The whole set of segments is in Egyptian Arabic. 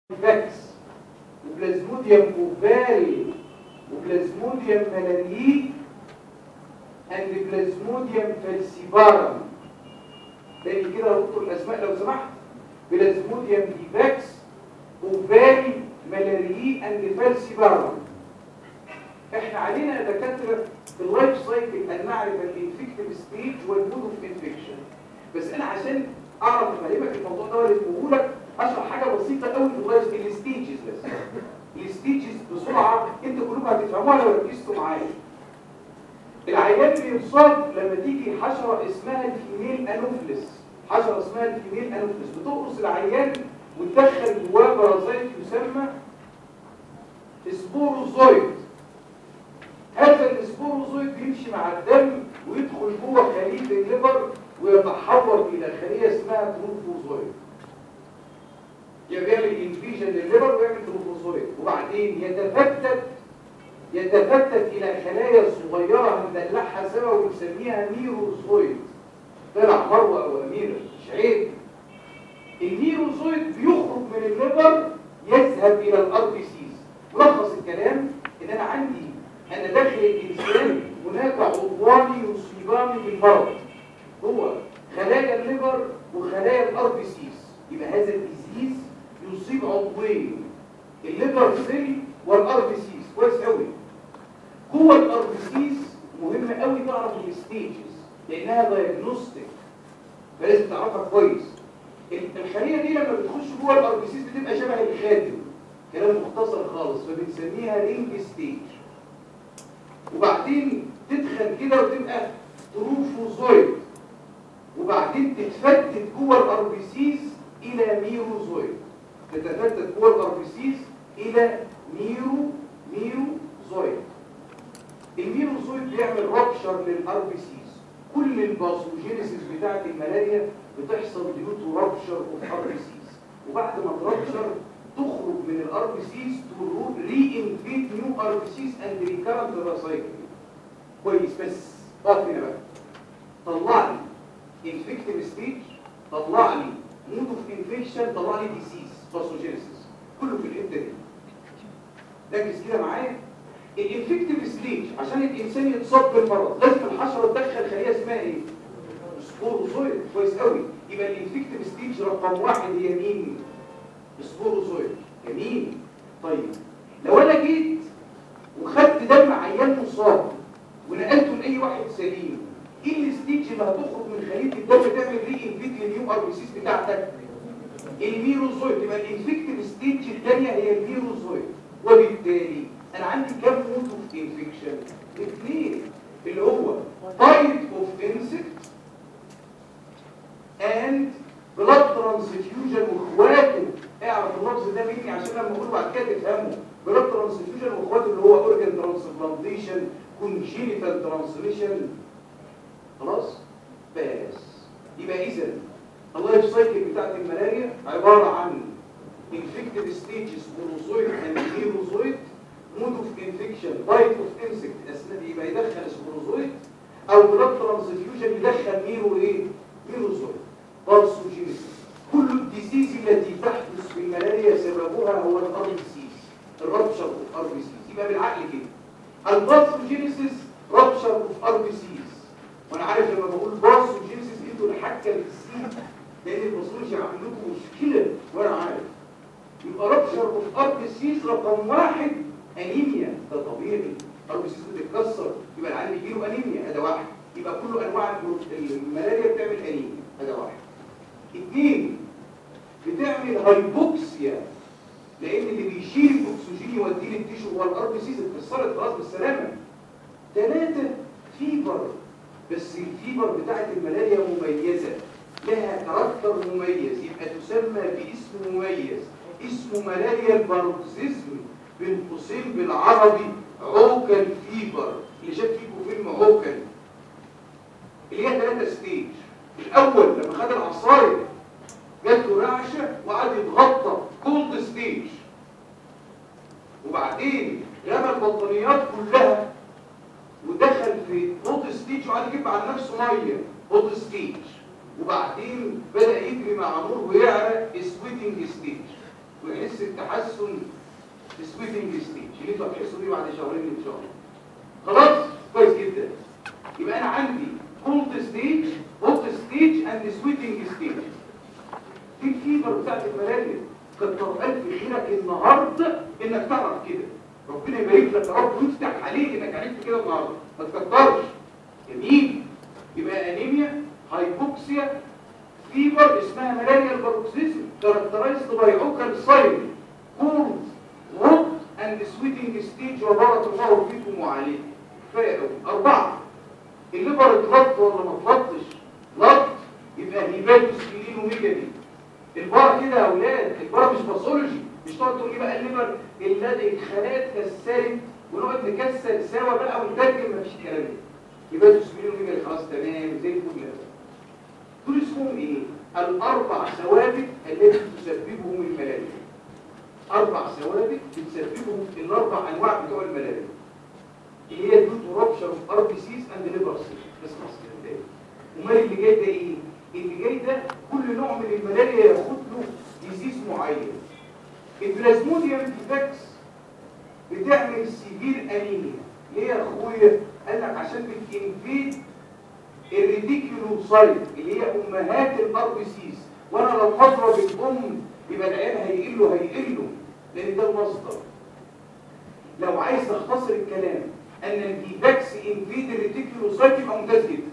فاكس وبلازموديوم اوفاري وبلازموديوم ملاريي اند بلازموديوم فالسيبارم تاني كده يا دكتور الاسماء لو سمحت بلازموديوم ديفاكس اوفاري ملاريي اند فالسيبارم احنا علينا يا دكاتره في اللايف سايكل ان نعرف الانفكتيف ستيج والمود اوف انفكشن بس انا عشان اعرف افهمك الموضوع ده ولا لك اشرح حاجه بسيطه قوي في اللايف الستيجز بس الستيجز بسرعه انت كلكم هتفهموها لو ركزتوا معايا العيان بيصاب لما تيجي حشره اسمها الفيميل انوفلس حشره اسمها الفيميل انوفلس بتقرص العيان وتدخل جواه بارازيت يسمى سبوروزويد هذا السبوروزويد بيمشي مع الدم ويدخل جوه خليه الليفر ويتحور الى خليه اسمها تروفوزويد يعمل انفيجن للليفر ويعمل تروفوزويد وبعدين يتفتت يتفتت الى خلايا صغيره هندلعها سوا ونسميها ميروزويد طلع مروه او اميره مش عيب الميروزويد بيخرج من الليفر يذهب الى الار بي سيز ملخص الكلام ان انا عندي انا داخل الانسان هناك عضوان يصيبان بالمرض هو خلايا الليفر وخلايا الار بي سيز يبقى هذا الديزيز يصيب عضوين الليفر سيل والار بي سيز كويس قوي جوه الار بي سيز مهم قوي تعرف الستيجز لانها دايجنوستيك فلازم تعرفها كويس الخليه دي لما بتخش جوه الار بي سيز بتبقى شبه الخاتم كلام مختصر خالص فبنسميها رينج ستيج وبعدين تدخل كده وتبقى تروفوزويد وبعدين تتفتت جوه الار بي سيز الى ميروزويد تتفتت جوه الار بي سيز الى ميرو ميروزويد الميروزويد بيعمل رابشر للار بي سيز كل الباثوجينيسيس بتاعه الملاريا بتحصل ديو تو رابشر اوف ار بي سيز وبعد ما ترابشر تخرج من الار بي سيز تو ري انفيت نيو ار بي سيز اند ريكارنت ريسايكل كويس بس اقف هنا بقى طلع لي انفكتيف ستيج طلع لي مود اوف انفكشن طلع لي ديسيز باثوجينيسيس كله في الحته دي ركز كده معايا الانفكتيف ستيج عشان الانسان يتصاب بالمرض لازم الحشره تدخل خليه اسمها ايه سبوروزويد كويس قوي يبقى الانفكتيف ستيج رقم واحد هي مين سبوروزويد جميل طيب لو انا جيت وخدت دم عيان مصاب ونقلته لاي واحد سليم ايه الستيج اللي هتخرج من خليه الدم تعمل ري انفيت للنيو ار بي سيس بتاعتك الميروزويد يبقى الانفكتيف ستيج الثانيه هي الميروزويد وبالتالي انا عندي كام مود اوف انفكشن اثنين اللي هو تايب اوف انسكت اند بلاد ترانسفيوجن واخواته اعرف اللفظ ده مني عشان لما اقوله بعد كده تفهمه بلاد ترانسفيوجن واخواته اللي هو اورجان ترانسبلانتيشن كونجينيتال ترانسميشن خلاص بس يبقى اذا اللايف سايكل بتاعت الملاريا عباره عن infected stages سبوروزويد and ميروزويد مود اوف انفكشن بايت اوف انسكت اسناد يبقى يدخل سبوروزويد او بلاد ترانسفيوجن يدخل ميرو ايه ميروزويد بارسوجينيسيس كل الديزيز التي تحدث في الملاريا سببها هو الار بي سيز الرابشر اوف ار بي سيز يبقى بالعقل كده البارسوجينيسيس رابشر اوف ار بي سيز وانا عارف لما بقول بارسوجينيسيس انتوا الحكه في السين لان الباثولوجي عامل لكم مشكله وانا عارف يبقى رابشر اوف ار بي سيز رقم واحد انيميا ده طبيعي ار بي سيز بتتكسر يبقى العيان يجي له انيميا هذا واحد يبقى كل انواع الملاريا بتعمل انيميا هذا واحد اثنين بتعمل هايبوكسيا لان اللي بيشيل الاكسجين يوديه للتيشو هو الار بي سيز اتكسرت خلاص بالسلامه ثلاثه فيبر بس الفيبر بتاعت الملاريا مميزه لها كاركتر مميز يبقى تسمى باسم مميز اسمه ملاريا الباروكسيزم بين قوسين بالعربي عوكل فيبر اللي شاف فيكم فيلم عوكل اللي هي ثلاثه ستيج الاول لما خد العصايه جات له رعشه وقعد يتغطى كولد ستيج وبعدين رمى البطانيات كلها ودخل في هوت ستيج وقعد يجيب على نفسه ميه هوت ستيج وبعدين بدا يجري مع نور ويعرق سويتنج ستيج ويحس بتحسن في سويتنج ستيج اللي انتوا هتحسوا بيه بعد شهرين ان شاء الله خلاص كويس جدا يبقى انا عندي كولد ستيج هوت ستيج اند سويتنج ستيج دي الفيبر بتاعت الملاريا كتر الف خيرك النهارده انك تعرف كده ربنا يبارك لك يا رب ويفتح عليك انك عرفت كده النهارده ما تكترش جميل يبقى انيميا هايبوكسيا فيبر اسمها ملاريا الباروكسيزم كاركترايزد باي اوكال ساين كولد هوت اند سويتنج ستيج وبارك الله فيكم وعليكم كفايه قوي اربعه الليفر اتلط ولا ما اتلطش لط يبقى هيباتوس كلين وميجالي البار كده يا اولاد البار مش باثولوجي مش تقعد تقول لي بقى الليفر الذي الخلايا اتكسرت ونقعد نكسر سوا بقى ونترجم مفيش الكلام ده هيباتوس كلين وميجالي خلاص تمام زي الفل دول اسمهم ايه الاربع ثوابت التي تسببهم الملاريا اربع ثوابت بتسببهم الاربع انواع بتوع الملاريا اللي هي دوت رابشر اوف ار بي سيز اند ليفر سيز بس خلاص كده امال اللي جاي ده ايه اللي جاي ده كل نوع من الملاريا ياخد له ديزيز معين البلازموديوم ديفكس بتعمل سيفير انيميا ليه يا اخويا قال لك عشان بتنفيد الريديكيولوسايت اللي هي امهات الار بي سيز وانا لو اضرب الام يبقى العيال هيقلوا هيقلوا لان ده المصدر لو عايز تختصر الكلام ان الديفكس انفيد الريتيكولوسايت يبقى ممتاز جدا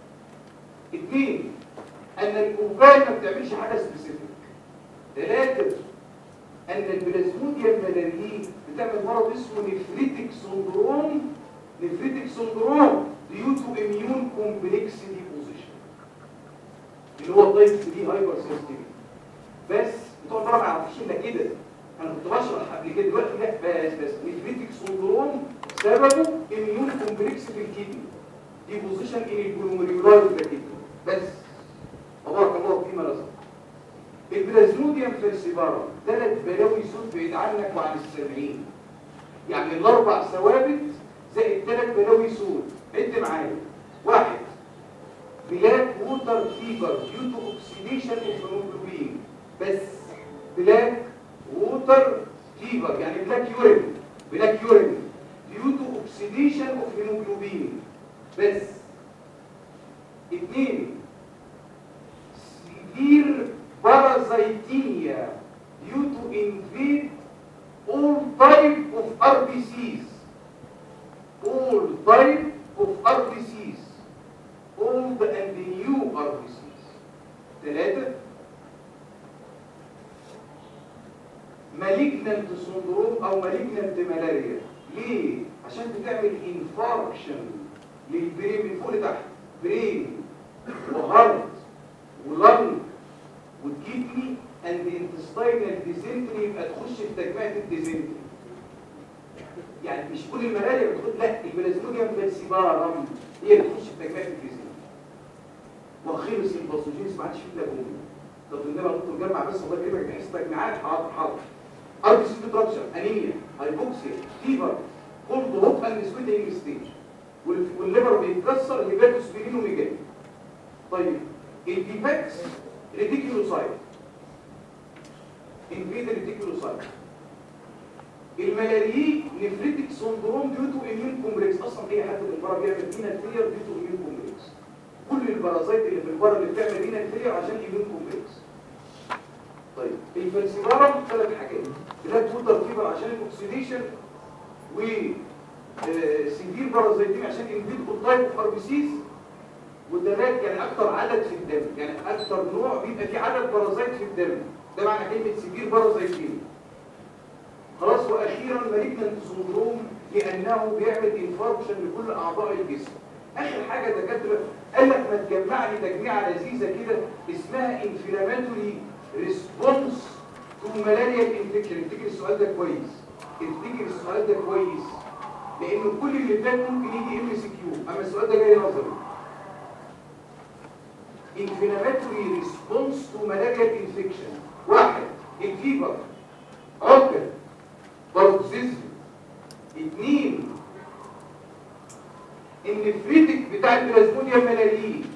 اثنين ان الاوفال ما بتعملش حاجه سبيسيفيك ثلاثه ان البلازموديا الملاريين بتعمل مرض اسمه نفريتك سندروم نفريتك سندروم ديو تو اميون كومبلكس ديبوزيشن اللي هو التايب 3 هايبر سنسيتيفيتي بس بتوع بره ما يعرفوش الا كده انا كنت بشرح قبل كده دلوقتي لا بس بس نفريتك سندروم سببه اميون كومبلكس في الكدني ديبوزيشن ان الجلوميريولاي في الكدني بس تبارك الله فيما رزق البلازموديوم فيرسيبارا ثلاث بلاوي سود بعيد عنك وعن السامعين يعني الاربع ثوابت زائد ثلاث بلاوي سود عد معايا واحد بلاك ووتر فيبر ديو تو اوكسيديشن اوف هيموجلوبين بس بلاك ووتر فيبر يعني بلاك يورين بلاك يورين ديو تو اوكسيديشن اوف هيموجلوبين بس اثنين سيفير بارازيتينيا due to invade all type of RBCs all type of RBCs old and new RBCs ثلاثة malignant syndrome او malignant malaria ليه؟ عشان بتعمل infarction للبرين من فوق لتحت برين وهارت ولنج والكدني اند انتستاينال ديزنتري يبقى تخش في تجميعة الديزنتري يعني مش كل الملاريا بتخش لا البلازموديوم فالسيبارم هي اللي تخش في تجميعة الديزنتري وخلص الباثوجينز ما عادش فيه لاجون طب انما ممكن نجمع بس الله يكرمك بحيث تجميعات حاضر حاضر ار بي سي ديتراكشن انيميا هايبوكسيا فيفر كولد هوت اند سويتنج ستيج والليفر بيتكسر هيباتوسبيرين وميجاني طيب الديفكتس ريتيكولوسايت انفيد ريتيكولوسايت الملاريي نفريتك سندروم ديو تو اميون كومبلكس اصلا اي حد من بره بيعمل فينا فيلير ديو تو اميون كومبلكس كل البارازيت اللي في البره اللي بتعمل فينا فيلير عشان اميون كومبلكس طيب الفلسفارم ثلاث حاجات بلاك ووتر فيبر عشان الاكسيديشن و سيفير بارازيتين عشان انفيد تايب اوف ار بي سيز والدمات يعني اكتر عدد في الدم يعني اكتر نوع بيبقى فيه عدد بارازيت في الدم ده معنى كلمه سيفير بارازيتين خلاص واخيرا مالجنانت سندروم لانه بيعمل انفاركشن لكل اعضاء الجسم اخر حاجه دكاتره قال لك ما تجمع لي تجميعه لذيذه كده اسمها انفلاماتوري ريسبونس تو ملاريا انفكشن افتكر السؤال ده كويس افتكر السؤال ده كويس لانه كل اللي فات ممكن يجي ام سي كيو اما السؤال ده جاي نظري inflammatory response to malarial infection واحد الفيبر عقد باركسيزم اثنين النفريتك بتاع البلازموديا الملاريين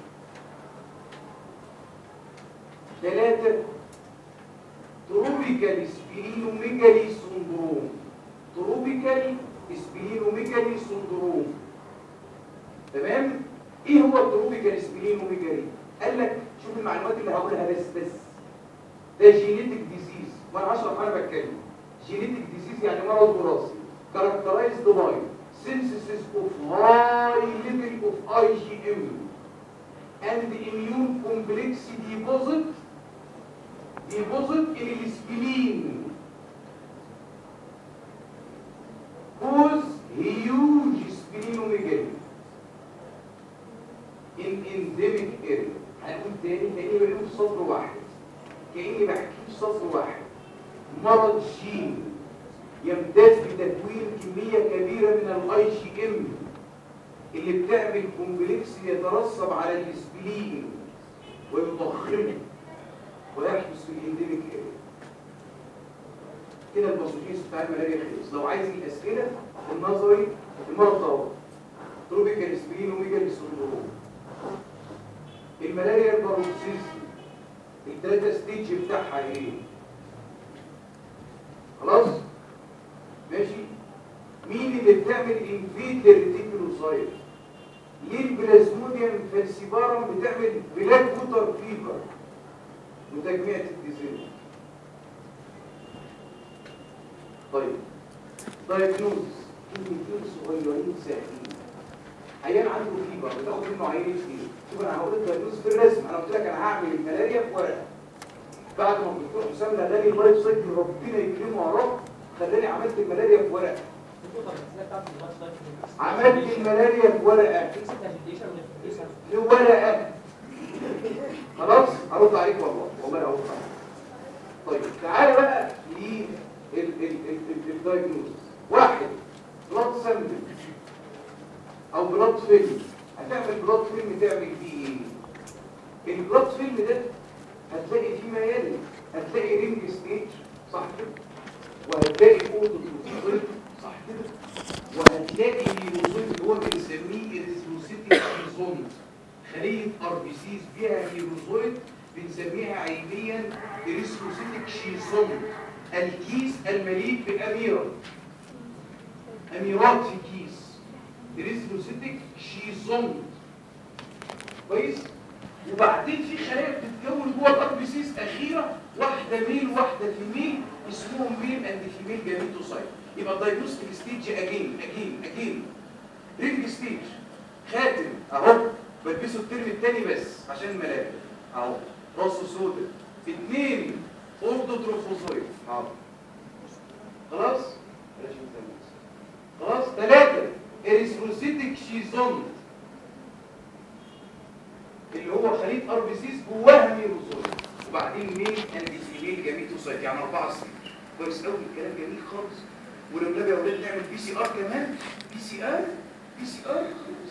ثلاثة تروبيكال سبرين سبلينوميجالي سندروم تروبيكال سبلينوميجالي سندروم تمام ايه هو التروبيكال سبلينوميجالي قال لك شوف المعلومات اللي هقولها بس بس ده جينيتك ديزيز وانا هشرح انا بتكلم جينيتك ديزيز يعني مرض وراثي characterized by synthesis of high level of IgM and immune complex deposit deposit in the spleen cause huge splenomegaly in endemic area هنقول تاني كأني بقول في سطر واحد كأني بحكي في سطر واحد مرض جين يمتاز بتكوين كمية كبيرة من الاي جي ام اللي بتعمل كومبلكس يترسب على السبلين ويضخمه ويحدث في الانديميك اريا كده الباثوجينز بتاع الملاريا خلص لو عايز الاسئله النظري المرض دوت تروبيكال سبلين وميجالي سندروم الملاريا الباروكسيزم الثلاثه ستيج بتاعها ايه خلاص ماشي مين اللي بتعمل انفيتر ريتيكولوسايت ليه البلازموديوم فالسيبارم بتعمل بلاك ووتر فيبر وتجميع الديزيز طيب دايجنوز كلمتين صغيرين سهلين عيان عنده فيبر بتاخد منه عينه ايه شوف انا هقول الدايجنوز في الرسم انا قلت لك انا هعمل الملاريا في ورقه بعد ما الدكتور حسام لغاني اللايف سايكل ربنا يكرمه يا رب خلاني عملت الملاريا في ورقه عملت الملاريا في ورقه في ورقه خلاص هرد عليك والله والله هرد عليك طيب تعالى بقى للدايجنوز واحد بلاد سامبل او بلاد فيلم هتعمل بلاد فيلم تعمل فيه ايه البلاد فيلم ده هتلاقي فيه ما يلي هتلاقي رينج ستيج صح كده وهتلاقي اوضه الوصول صح كده وهتلاقي الوصول اللي هو بنسميه الريسوسيتي زون خليه ار بي سيز فيها هيروزويد بنسميها علميا ريسوسيتك شيزون الكيس المليء باميره اميرات في كيس ريسوسيتك شيزون كويس وبعدين في خلايا بتتكون جوه الار بي سيز اخيره واحده ميل واحده فيميل اسمهم ميل اند فيميل جاميتوسايت يبقى الدايجنوستيك ستيج اجين اجين اجين رينج ستيج خاتم اهو بلبسه الترم الثاني بس عشان الملاك اهو راسه سودا اثنين اوردوتروفوزويد اهو خلاص بلاش نسميه. خلاص ثلاثة اريثروسيتك شيزون اللي هو خليط ار بي سيز جواها ميروزويد وبعدين ميل اند فيميل جاميتوسايت يعني اربعة سنين كويس قوي الكلام جميل خالص ولو نبي يا اولاد نعمل بي سي ار كمان بي سي ار بي سي ار خلاص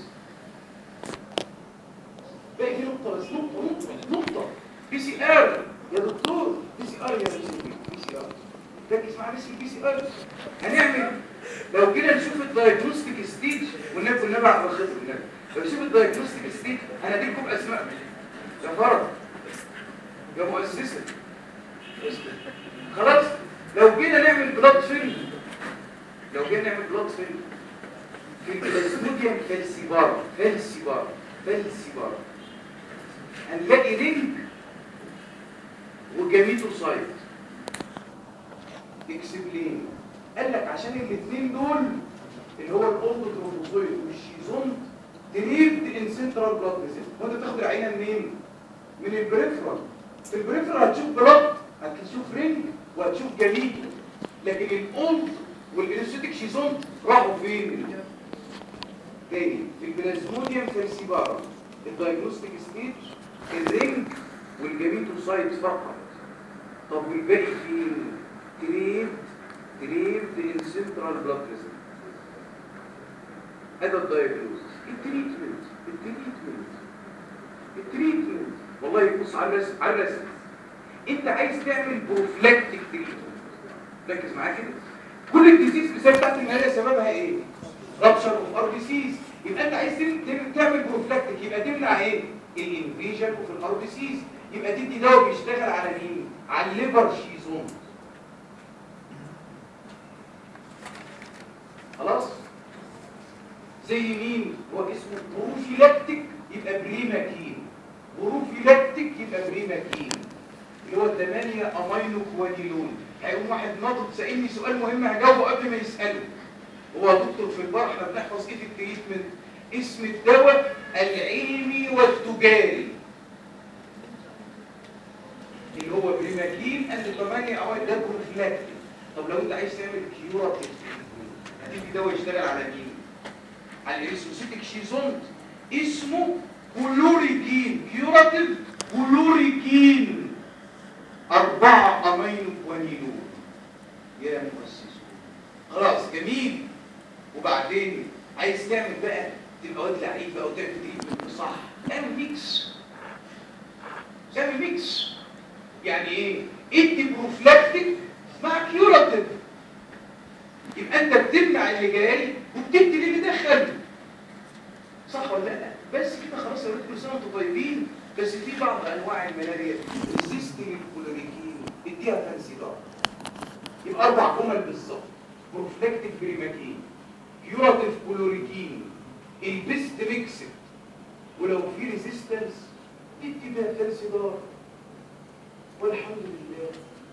باقي في نقطة بس نقطة نقطة نقطة بي سي ار يا دكتور بي سي ار يا بي سي ار ركز معايا بس في البي سي ار هنعمل لو كده نشوف الدايجنوستيك ستيج والنبي والنبي على الخطر النبي لو نشوف الدايجنوستيك ستيج انا اديكم اسماء يا فرد يا مؤسسة خلاص لو جينا نعمل بلاد فيلم لو جينا نعمل بلاد فيلم في البلازموديوم فالسيبار فالسيبار فالسيبار هنلاقي رينج وجاميتوسايت اكسبلين قال لك عشان الاثنين دول اللي هو الاولدوتروفوزويد والشيزون تريد ان سنترال بلاد فيزيت وانت بتاخد العينه منين من البريفرال في البريفرال هتشوف بلاد هتشوف رينج وهتشوف جميل لكن الاولد والانستيك شيزون راحوا فين تاني في البلازموديوم فالسيبارا الدايجنوستيك ستيج الرينج والجاميتوسايت فقط طب والباقي فين تريد تريد ان سنترال بلاد فيزيت هذا الدايجنوز التريتمنت التريتمنت التريتمنت والله يبص على الرسم على الرسم انت عايز تعمل بروفلاكتيك تريتمنت ركز معايا كده كل الديزيز بسبب بتاعت النهايه سببها ايه رابشر اوف ار بي سيز يبقى انت عايز تم- تعمل بروفلاكتيك يبقى تمنع ايه الانفيجن وفي الار بي سيز يبقى تدي دواء بيشتغل على مين على الليفر شيزون زي مين هو اسمه بروفيلاكتيك يبقى بريماكين بروفيلاكتيك يبقى بريماكين اللي هو الثمانية امينو كوانيلون هيقوم واحد ناطط سألني سؤال مهم هجاوبه قبل ما يسأله هو يا دكتور في البار احنا بنحفظ ايه في التريتمنت اسم الدواء العلمي والتجاري اللي هو بريماكين اند 8 اوائل ده بروفلاكتيك طب لو انت عايز تعمل كيوراتيف هتدي دواء يشتغل على مين على الاريثروسيتك شيزونت اسمه كلوريكين كيوراتيف كلوريكين أربعة أمينو كوانيلون يا مؤسس خلاص جميل وبعدين عايز تعمل بقى تبقى واد لعيب بقى وتعمل تريتمنت صح اعمل ميكس اعمل ميكس يعني ايه ادي بروفلاكتيك مع كيوراتيف يبقى انت بتمنع اللي جاي وبتدي للي دخل صح ولا لا بس كده خلاص يا ولاد كل سنه وانتم طيبين بس في بعض انواع الملاريا ريزيستنج الكلوريكين اديها فانسيدار يبقى اربع جمل بالظبط بروفلاكتيك بريماكين كيوراتيف كلوريكين البيست ميكسد ولو في ريزيستنس ادي بيها فانسيدار والحمد لله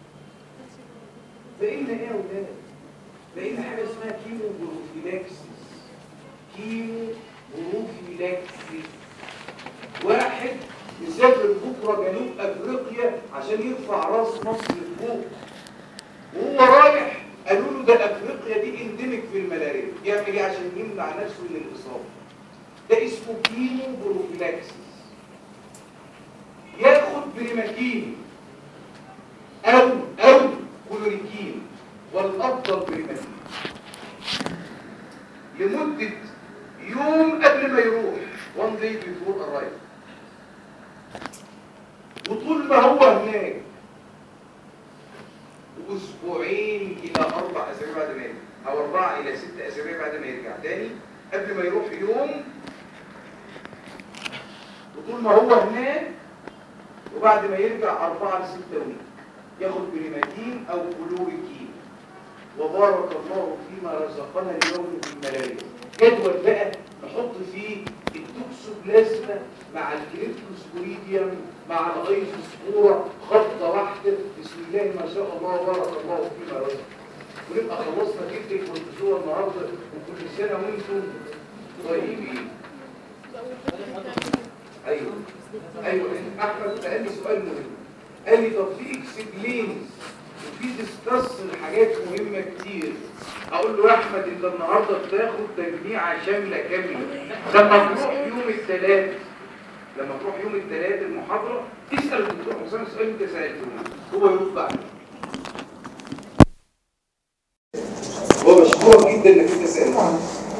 بقينا ايه يا ولاد بقينا حاجه اسمها كيمو بروفيلاكسيس كيمو بروفيلاكسيس واحد مسافر بكره جنوب افريقيا عشان يرفع راس مصر لفوق وهو رايح قالوا له ده افريقيا دي اندمج في الملاريا يعمل ايه عشان يمنع نفسه من الاصابه ده اسمه كيمو بروفيلاكسيس ياخد بريماكين او او كلوريكين والافضل بريماكين لمده يوم قبل ما يروح one day before arrival وطول ما هو هناك اسبوعين الى اربع اسابيع بعد ما يرجع او اربعه الى ست اسابيع بعد ما يرجع تاني قبل ما يروح يوم وطول ما هو هناك وبعد ما يرجع اربعه لسته ويك ياخد بريماتين او كلوريكين وبارك الله فيما رزقنا اليوم في الملاريا جدول بقى نحط فيه التوكسوبلازما مع الكريبتوسبوريديوم مع الايزوسبورا خطه واحده بسم الله ما شاء الله بارك الله فيما رزق ونبقى خلصنا كتب الكورتيزون النهارده وكل سنه وانتم طيبين ايوه ايوه احمد سالني سؤال مهم قال لي طب في اكسبلينز وفي ديسكاس لحاجات مهمه كتير اقول له يا احمد انت النهارده بتاخد تجميعه شامله كامله لما تروح يوم الثلاث لما تروح يوم الثلاث المحاضره تسال الدكتور حسام السؤال اللي انت سالته هو يرد عليك هو مشكور جدا انك انت سالته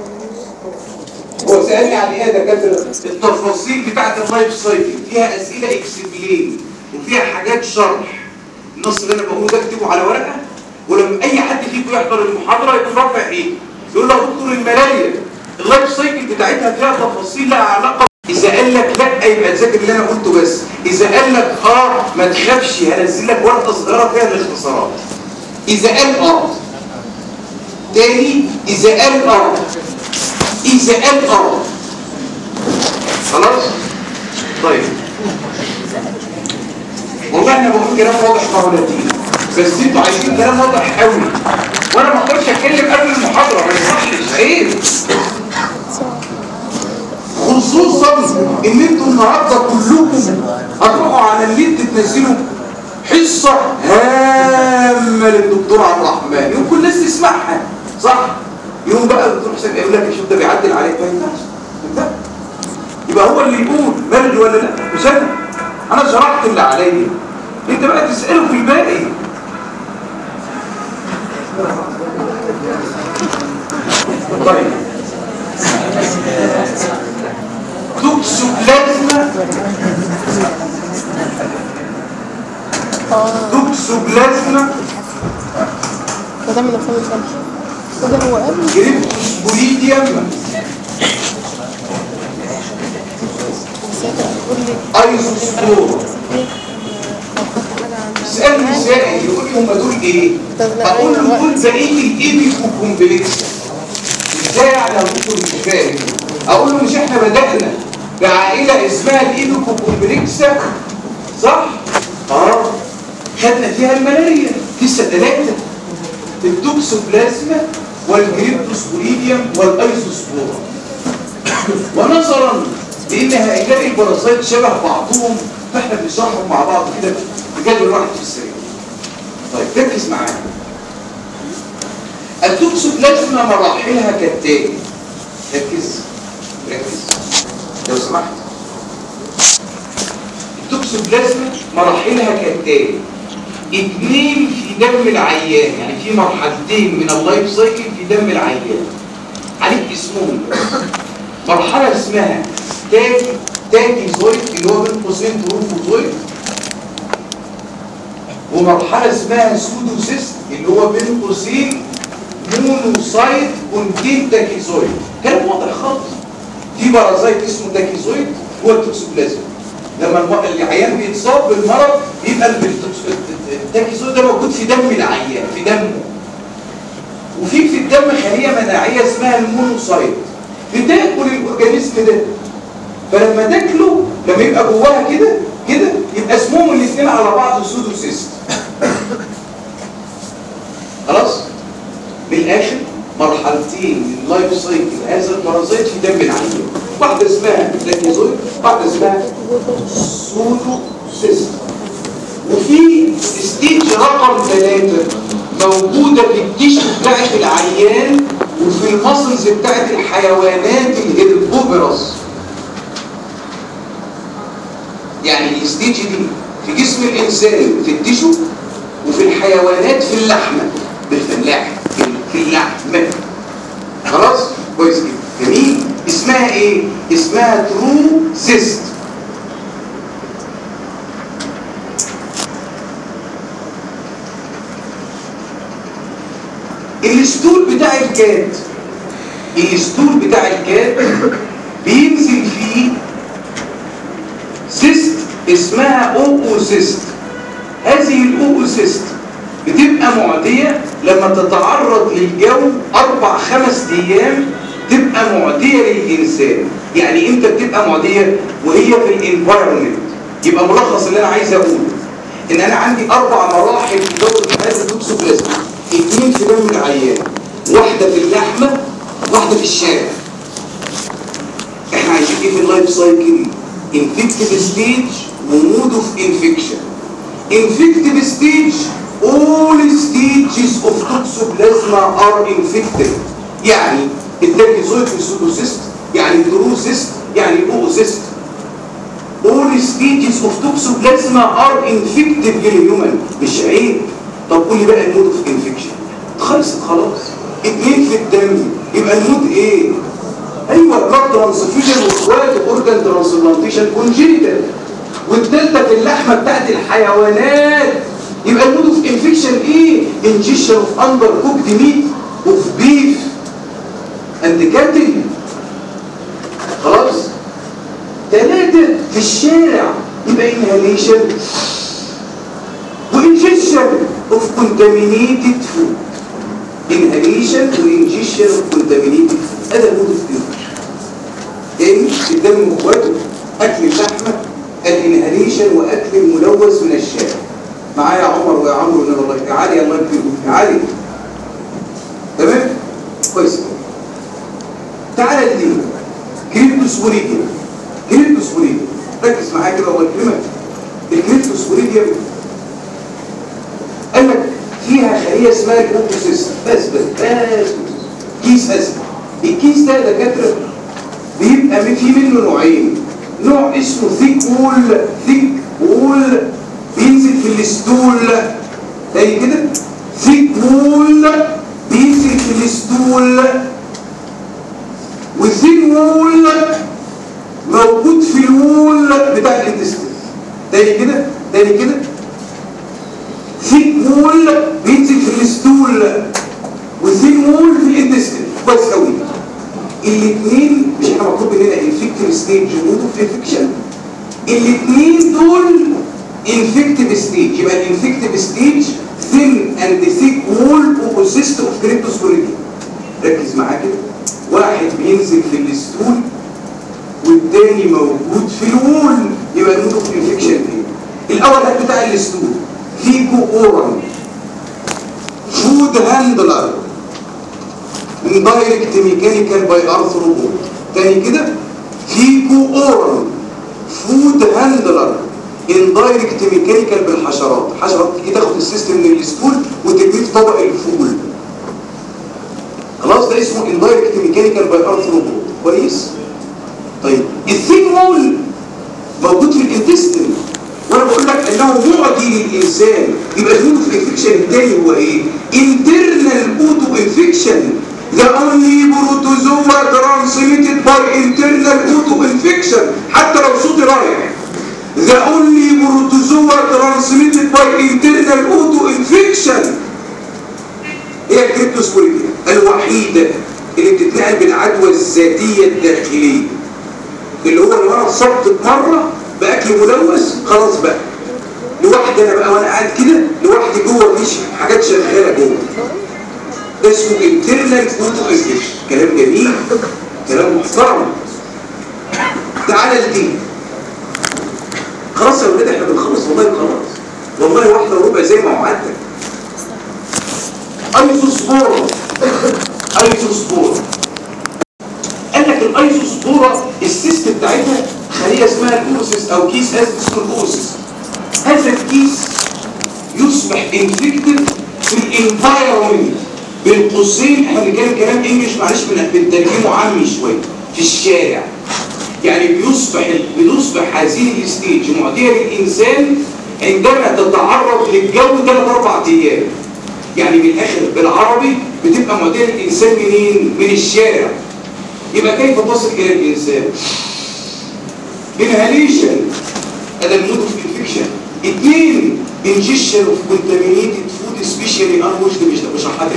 هو سالني عن ايه يا دكاتره التفاصيل بتاعه اللايف سايكل فيها اسئله اكسبلين وفيها حاجات شرح النص اللي انا بقوله ده اكتبه على ورقه ولما اي حد فيكم يحضر المحاضره يكون رافع ايده يقول له يا دكتور الملاريا اللايف سايكل بتاعتها فيها تفاصيل لها علاقه اذا قال لك لا يبقى تذاكر اللي انا قلته بس اذا قال لك اه ما تخافش هنزل لك ورقه صغيره فيها الاختصارات اذا قال اه تاني اذا قال اه اذا قال اه خلاص طيب والله انا بقول كلام واضح قولتين بس انتوا عايزين كلام واضح قوي وانا ما اقدرش اتكلم قبل المحاضره ما يصحش عيب خصوصا ان انتوا النهارده كلكم هتروحوا على النت تنزلوا حصه هامه للدكتور عبد الرحمن يوم كل الناس تسمعها صح يوم بقى الدكتور حسين يقول لك شوف ده بيعدل عليك ما ينفعش ما ينفعش. يبقى هو اللي يقول بلد ولا لا مش انا انا شرحت اللي عليا انت بقى تساله في الباقي طيب توكسوبلازما توكسوبلازما وده من الفم الفم وده هو قبل جريبتوسبوريديوم ساعتها يقول لي ايزوسبور لو خدت حاجة عن اسالني سائل يقول لي هم دول ايه طب لا، اقول له أيوة. دول بقيه الايبيكو كومبلكس ازاي يعني ابوكم مش فاهم اقول له مش احنا بدانا بعائله اسمها الايدوكو كومبلكسا صح اه خدنا فيها الملاريا لسه ثلاثه التوكسوبلازما والجريبتوسبوريديوم والايزوسبورا ونظرا لان هؤلاء البرازيت شبه بعضهم فاحنا بنشرحهم مع بعض كده بجدول واحد في السريع طيب ركز معايا التوكسوبلازما مراحلها كالتالي ركز ركز لو سمحت التوكسوبلازما مراحلها كالتالي اثنين في دم العيان يعني في مرحلتين من اللايف سايكل في دم العيان عليك اسمهم مرحله اسمها تاكي تاكيزويد اللي هو بين قوسين تروفوزويد ومرحله اسمها سودوسيست اللي هو بين قوسين مونوسايت كونتين تاكيزويد كلام واضح خالص في بارازايت اسمه تاكيزويد هو التوكسوبلازما لما الم- العيان بيتصاب بالمرض يبقى التوكس- التاكيزويد ده موجود في دم العيان في دمه وفي في الدم خليه مناعيه اسمها المونوسايت بتاكل الاورجانيزم ده فلما تاكله لما يبقى جواها كده كده يبقى اسمهم الاثنين على بعض سودوسيست خلاص بالاخر مرحلتين من لايف سايكل هذا البارازيت في دم العيان واحده اسمها لاكيزويد واحده اسمها سودوسيست وفي ستيج رقم ثلاثة موجودة في التيشو بتاعت العيان وفي المصلز بتاعت الحيوانات الهيربوبرس يعني الستيج دي في جسم الإنسان في التيشو وفي الحيوانات في اللحمة بالفلاح في اللحمة خلاص كويس جدا جميل اسمها ايه اسمها ترو سيست الاسطول بتاع الكات الاسطول بتاع الكات بينزل فيه سيست اسمها اوكوسيست هذه الاوكوسيست بتبقى معدية لما تتعرض للجو أربع خمس أيام تبقى معدية للإنسان يعني إمتى بتبقى معدية وهي في الانفايرمنت يبقى ملخص اللي أنا عايز أقوله إن أنا عندي أربع مراحل في دورة هذا التوكسوبلازما اثنين في دم العيان واحدة في اللحمة واحدة في الشارع احنا عايشين ايه في اللايف سايكل انفكتيف ستيج ومود اوف انفكشن انفكتيف ستيج all stages of toxoplasma are infected يعني التاكيزويد والسودوسيست يعني الدروسيست يعني الاوسيست all stages of toxoplasma are infected للهيومن مش عيب طب قول لي بقى المود اوف انفكشن خلصت خلاص اتنين في الدم يبقى المود ايه ايوه بلاد ترانسفيوجن واخواته اورجان ترانسبلانتيشن كونجينيتال والتالتة في اللحمه بتاعت الحيوانات يبقى المود اوف انفكشن ايه انجيشن اوف اندر كوكد ميت اوف بيف اند كاتل خلاص ثلاثة في الشارع يبقى انهاليشن وانجيشن اوف كونتامينيتد فود inhalation وانجيشن اوف كونتامينيتد فود هذا المود اوف انفكشن تاني الدم واخواته اكل اللحمه الانهاليشن واكل الملوث من الشارع معايا يا عمر ويا عمرو ان الله يا علي الله يكرمك يا علي تمام كويس تعالى دي كريبتوسبوريديا كريبتوسبوريديا ركز معايا كده الله يكرمك الكريبتوسبوريديا قال لك فيها خليه اسمها البوكوسيست بس بس بس كيس اسمه الكيس ده يا دكاتره بيبقى في منه نوعين نوع اسمه ثيك وول ثيك وول بينزل في الستول زي كده ثيك وول بينزل في الستول وثين وول موجود في الوول بتاع الانتستين تاني كده تاني كده ثيك وول بينزل في الستول وثين وول في الانتستين كويس قوي الاثنين مش احنا مطلوب مننا انفكتيف ستيج ومود اوف انفكشن الاثنين دول انفكتيف ستيج يبقى الانفكتيف ستيج ثين اند ثيك وول اوبوسيست اوف كريبتوسبوريديا ركز معايا كده الستول فيكو اورال فود هاندلر دايركت ميكانيكال باي ارثروبود تاني كده فيكو اورال فود هاندلر اندايركت ميكانيكال بالحشرات حشرات تيجي تاخد السيستم من الستول وترميه في طبق الفول خلاص ده اسمه اندايركت ميكانيكال باي ارثروبود كويس طيب الثين مول موجود في الانتستين وانا بقول لك انه معدي للانسان يبقى المود في الانفكشن الثاني هو ايه internal auto infection the only protozoa transmitted by internal auto infection حتى لو صوتي رايح the only protozoa transmitted by internal auto infection هي الكريبتوسبوريديا الوحيدة اللي بتتنقل بالعدوى الذاتية الداخلية اللي هو لو انا اتصبت مرة بأكل ملوث خلاص بقى لوحدي انا بقى وانا قاعد كده لوحدي جوه مفيش حاجات شغالة جوه ده اسمه internal auto infection كلام جميل كلام محترم تعالى لدي خلاص يا ولاد احنا بنخلص والله خلاص والله واحدة وربع زي ما وعدتك ايزوسبورا ايزوسبورا قال لك الايزوسبورا السيست بتاعتها خليه اسمها الاوروسيس او كيس اسمه الاوروسيس هذا الكيس يصبح انفكتد في الانفايرمنت بين قوسين احنا بنتكلم كلام انجلش معلش بن- بنترجمه عامي شويه في الشارع يعني بيصبح بتصبح هذه الستيج معديه للانسان عندما تتعرض للجو ثلاث اربع ايام يعني من الاخر بالعربي بتبقى معديه للانسان منين؟ من الشارع يبقى كيف تصل الى الانسان؟ انهاليشن هذا المود اوف انفكشن اثنين انجيشن اوف كونتامينيتد فود سبيشالي ان وش مش مش هحكي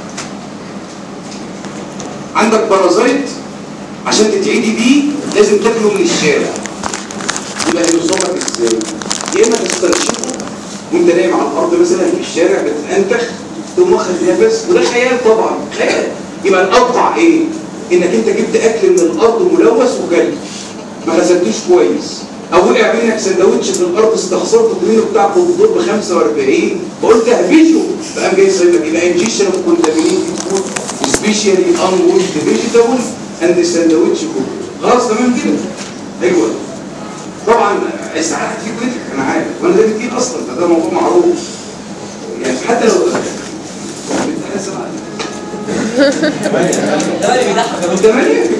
عندك بارازايت عشان تتعدي بيه لازم تاكله من الشارع يبقى هيوصلك ازاي؟ يا اما تستنشقه وانت نايم على الارض مثلا في الشارع بتنتخ تقوم واخد نفس وده خيال طبعا خيال يبقى الاقطع ايه؟ انك انت جبت اكل من الارض ملوث وكلت ما غسلتوش كويس او وقع منك سندوتش في الارض استخسرت منه بتاع الدكتور ب 45 فقلت اهبشه فقام جاي صايبك يبقى انجيشن اوف كونتامينيتد فود سبيشالي ان وشد فيجيتابل اند ساندوتش فود خلاص تمام كده ايوه طبعا ساعات في كريتيك انا عارف وانا ده كتير اصلا فده موضوع معروف يعني حتى لو امتحان سبعة ثمانية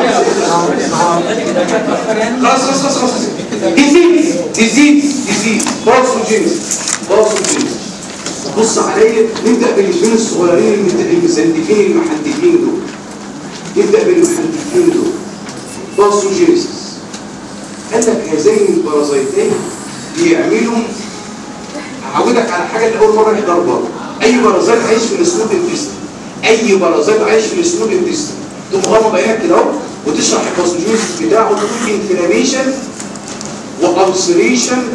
خلاص خلاص خلاص خلاص ديزيز ديزيز ديزيز باثوجينز باثوجينز بص عليا نبدا بالاثنين الصغيرين المت- المسندفين المحددين دول نبدا بالمحددين دول باثوجينز قال لك هذين البارازيتين بيعملوا هعودك على حاجه اللي اول مره نحضر برضه اي بارازيت عايش في السنوب انتستين اي بارازيت عايش في السنوب انتستين تقوم غمض عينك كده اهو وتشرح الباثوجينز بتاعه تقول انفلاميشن والسريشن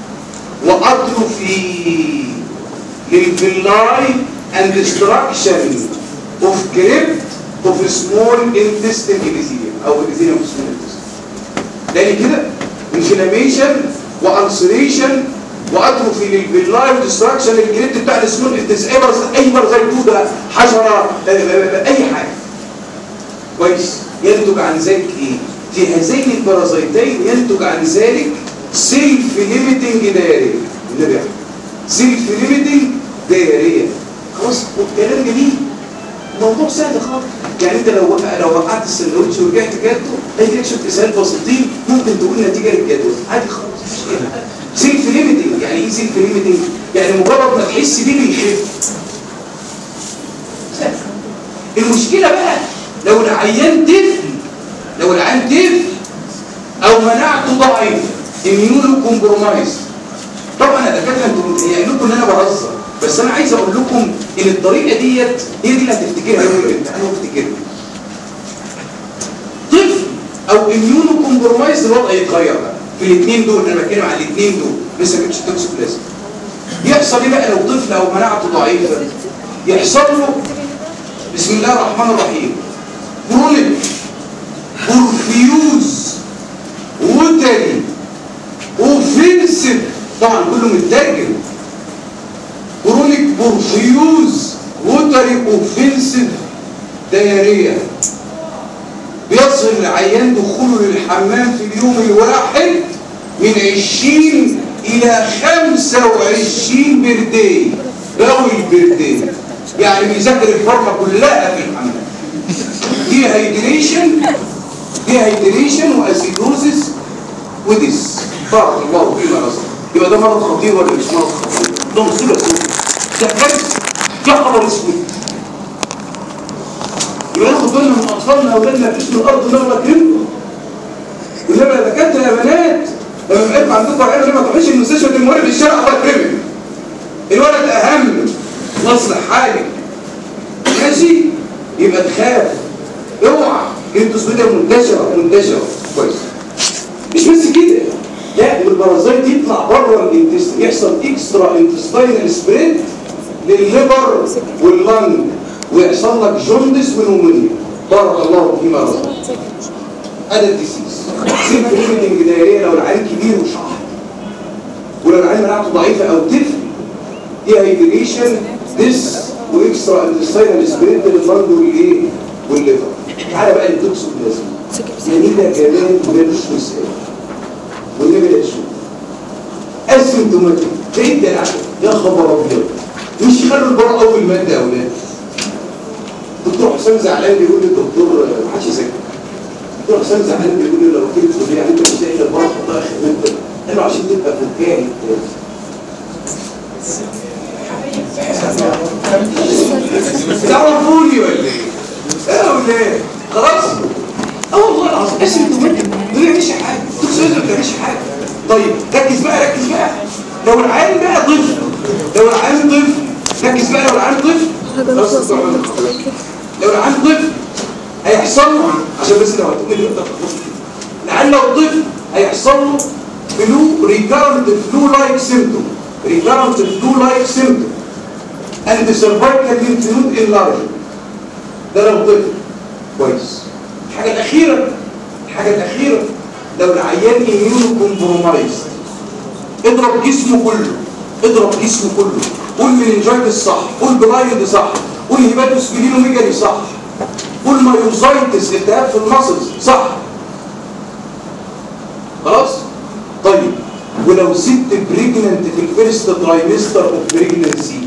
واتروفي للفيلاي اند ديستراكشن اوف كريبت اوف سمول انتستين ابيثيليوم او ابيثيليوم اوف سمول انتستين تاني كده انفلاميشن والسريشن واتروفي للفيلاي وديستراكشن للكريبت بتاع السمول انتستين اي بارازيت اي بارازيت توده حشره اي حاجه كويس ينتج عن ذلك ايه في هذين البارازيتين ينتج عن ذلك سيلف ليميتنج دايريا النبي أحمد. سيلف ليميتنج دايريا خلاص كلام جميل الموضوع سهل خالص يعني انت لو وقع لو وقعت السندوتش ورجعت جاته اي اكشن تسال بسيطين ممكن تقول نتيجه للجدول عادي خالص مفيش كده سيلف ليميتنج يعني ايه سيلف ليميتنج يعني مجرد ما تحس بيه بيخف سهل. المشكله بقى لو العيان طفل لو العيان طفل او مناعته ضعيفه اميونو كومبرومايز طبعا يا دكاتره انتوا متهيأ لكم ان انا بهزر بس انا عايز اقول لكم ان الطريقه ديت هي دي اللي هتفتكرها يوم الامتحان وافتكرها طفل او اميونو كومبرومايز الوضع يتغير بقى في الاثنين دول انا بتكلم على الاثنين دول لسه ما جبتش التوكسوبلازم يحصل ايه بقى لو طفل او مناعته ضعيفه يحصل له بسم الله الرحمن الرحيم كرونيك بورفيوز وتري اوفنسيف طبعا كله مترجم كرونيك بورفيوز ووتري اوفنسيف دايريا بيصل العيان دخوله للحمام في اليوم الواحد من 20 الى 25 بردي راوي البردي يعني بيذاكر الفرقه كلها في الحمام دي هيدريشن دي هيدريشن واسيدوزس وديس بارك الله فيما رزق يبقى ده مرض خطير ولا مش مرض خطير ده مصيبه سوداء ده كارثه يا خبر اسود يبقى ناخد بالنا من اطفالنا واولادنا في اسم الارض نغلط منهم ولما يا دكاتره يا بنات لما بقيت عندكم عيال ما تروحيش المستشفى المولد في الشارع الله يكرمك الولد اهم نصلح حالك ماشي يبقى تخاف اوعى انتوا سويدة منتشرة منتشرة كويس مش بس كده لا والبرازيل دي يطلع بره الانتستين يحصل اكسترا انتستينال سبريد للليبر واللنج ويحصل لك جوندس ونومونيا بارك الله فيما رزق هذا الديسيز سيلف ليميتنج دايريه لو العين كبير وشحط ولو العين مناعته ضعيفه او طفل دي هيدريشن ديس واكسترا انتستينال سبريد لللنج والايه والليفر تعالى بقى التوكسوبلازم يعني ده جمال ملوش مثال والنبي لا تشوف اسيمتوماتيك ده ايه الدلع يا خبر ابيض مش يخلوا البراء اول ماده يا اولاد دكتور حسام زعلان بيقول لي الدكتور ما حدش يذاكر دكتور حسام زعلان بيقول لي لو كنت تقول يعني انت مش لاقي الا البراء تحطها اخر ماده قال له عشان تبقى فكاهي تعرفوني ولا ايه؟ اه ولا ايه؟ خلاص؟ اه والله العظيم اسيمتوماتيك ما بيعملش حاجه التوكسيزم ما بيعملش حاجه طيب ركز بقى ركز بقى لو العيان بقى طفل لو العيان طفل ركز بقى لو العيان طفل حاجة خلاص نخلص تطلع منها منك. خلاص كده. لو العيان طفل هيحصل له عشان بس لو هتقول لي انت العيان لو طفل هيحصل له فلو ريكارنت فلو لايك سيمتوم ريكارنت فلو لايك سيمتوم اند سيرفايكال lymph node enlargement ده لو طفل كويس الحاجه الاخيره الحاجه الاخيره لو العيان اميونو كومبرومايز اضرب جسمه كله اضرب جسمه كله قول مننجايتس صح قول بلايند صح قول هيباتوس ميجالي صح قول مايوزايتس التهاب في المسلز صح خلاص طيب ولو ست بريجننت في الفيرست ترايمستر اوف بريجننسي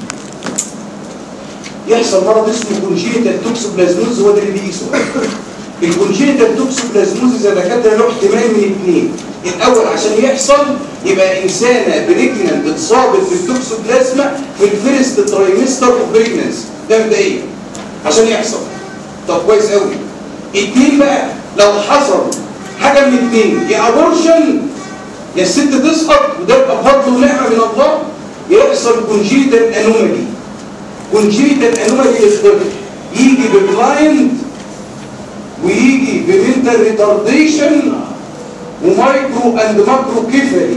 يحصل مرض اسمه كونجينيتال توكسوبلازموز هو ده اللي بيجي سؤال الكونجينيتال توكسوبلازموز اذا دكاتره له احتمال من اثنين الاول عشان يحصل يبقى انسانه بريجننت اتصابت بالتوكسوبلازما في الفيرست ترايمستر اوف بريجننسي ده مبدئيا عشان يحصل طب كويس قوي اتنين بقى لو حصل حاجه من اتنين يا ابورشن يا الست تسقط وده يبقى فضل ونعمه من الله يا يحصل كونجينيتال انومالي كونجيتال انومالي للطفل يجي ببلايند ويجي بمنتال ريتارديشن ومايكرو اند ماكرو كيفالي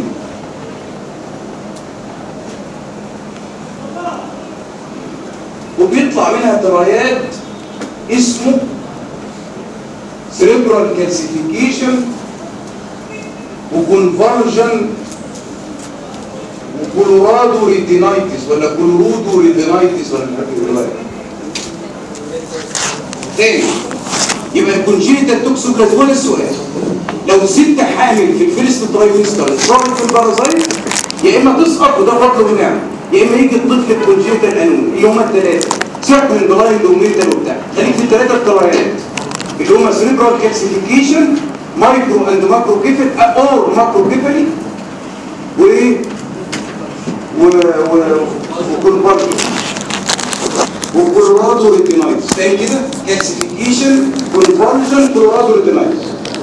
وبيطلع منها درايات اسمه سيريبرال كالسيفيكيشن وكونفرجن وكولورادو ريتينايتس ولا كولورودو ريتينايتس ولا مش عارف يقولوا ايه تاني يبقى الكونجينيتال توكسوبلازما ولا السؤال لو ست حامل في الفيرست ترايمستر اتصابت في البارازايت يا اما تسقط وده فضل ونعمه يا اما يجي الطفل الكونجينيتال انوم اللي هم الثلاثه سيبك من البلايند وميتال وبتاع خليك في الثلاثه الطرايات اللي هم سيريبرال كالسيفيكيشن مايكرو اند ماكرو كيفل اور ماكرو كيفلي وايه و و وكونفرجن وكولورادو ريتينايتس تاني كده كالسيفيكيشن كونفرجن كولورادو ريتينايتس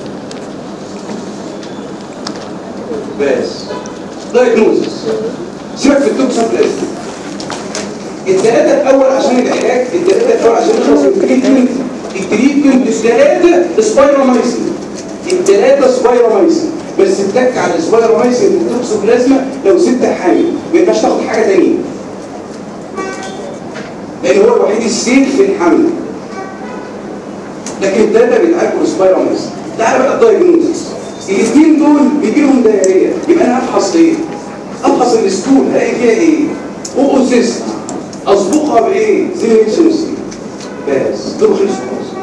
بس دايجنوزس سيبك في التوكسوبلازم الثلاثه الاول عشان العلاج الثلاثه الاول عشان نخلص من التريتمنت التريتمنت الثلاثه سبايرومايسين الثلاثه سبايرومايسين بس اتك على السبايرومايسين في التوكسوبلازما لو ست حامل ما ينفعش تاخد حاجه ثانيه لان هو الوحيد السيف في الحمل لكن الثلاثه بيتعالجوا بالسبايرومايسين تعال بقى الدايجنوزس الاثنين دول بيجي لهم دايريه يبقى انا هفحص ايه افحص الستون هلاقي فيها ايه اوسيست اصبغها بايه زيلينسوسي بس دول خلصوا خلاص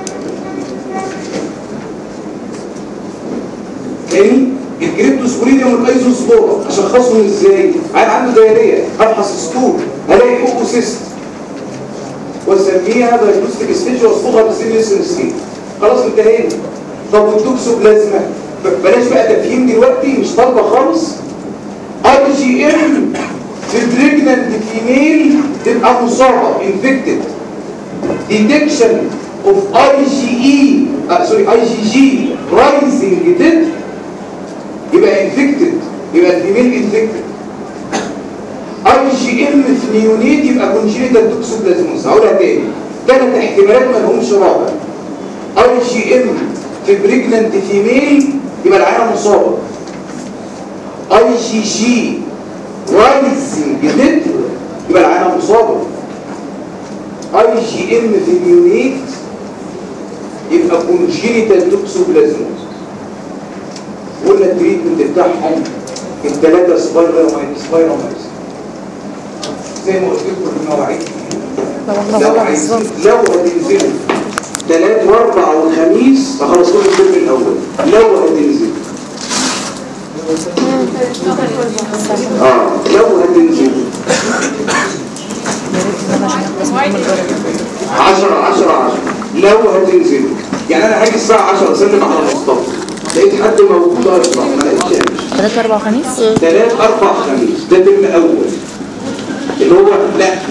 تاني الكريبتوسبوريديوم والايزوسبورا اشخصهم ازاي عيل عنده دايريه ابحث ستون هلاقي اوسيست واسميها دايجنوستيك ستيج واصبغها بالزيلينسوسي خلاص انتهينا طب والتوكسوبلازما ب- بلاش بقى تفهيم دلوقتي مش طالبه خالص اي جي ام في بريجننت فيميل تبقى مصابه انفكتد ديتكشن اوف اي جي اي سوري اي جي جي رايزنج ديد يبقى انفكتد يبقى الفيميل انفكتد اي جي ام في نيونيت يبقى كونجينيتال توكسوبلازموس هقولها تاني ثلاث احتمالات ما لهمش رابع اي جي ام في بريجننت فيميل يبقى العينه مصابه اي جي جي رايزنج ديد يبقى العينه مصابه اي جي ام في نيونيت يبقى كونجينيتال توكسوبلازموس قلنا التريتمنت بتاعهم الثلاثه سبايرال سبايرال زي ما قلت لكم المواعيد لو عايزين لو هتنزلوا ثلاث واربع وخميس فخلاص كل الترم الاول لو هتنزلوا اه لو هتنزلوا 10 10 10 لو هتنزلوا يعني انا هاجي الساعه 10 اسلم على مصطفى لقيت حد موجود اشرح ما لقيتش ثلاثة أربعة خميس ثلاث اربع خميس ده ترم اول اللي هو لا